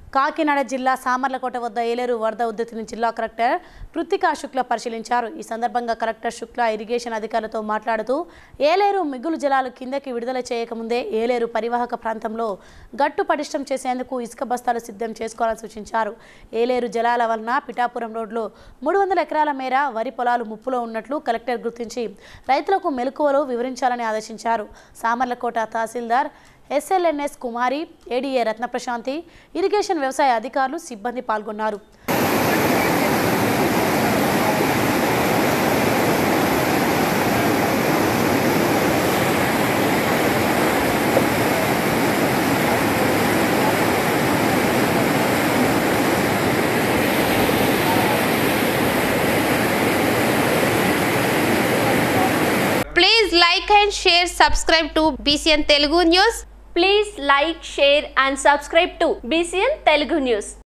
కాకినాడ జిల్లా సామర్లకోట వద్ద ఏలేరు వరద ఉద్ధృతిని జిల్లా కలెక్టర్ కృతికా శుక్ల పరిశీలించారు ఈ సందర్భంగా కలెక్టర్ శుక్ల ఇరిగేషన్ అధికారులతో మాట్లాడుతూ ఏలేరు మిగులు జలాలు కిందకి విడుదల చేయకముందే ఏలేరు పరివాహక ప్రాంతంలో గట్టు పటిష్టం చేసేందుకు ఇసుక బస్తాలు సిద్ధం చేసుకోవాలని సూచించారు ఏలేరు జలాల వలన పిఠాపురం రోడ్లో మూడు వందల ఎకరాల మేర వరి పొలాలు ముప్పులో ఉన్నట్లు కలెక్టర్ గుర్తించి రైతులకు మెలకువలు వివరించాలని ఆదేశించారు Samarlakota tahsildar SLNS Kumari ADA Ratnaprasanthi irrigation వ్యవసాయ అధికారులు సిబ్బంది పాల్గొన్నారు Please like and share, subscribe to BCN Telugu News. Please like, share and subscribe to BCN Telugu News.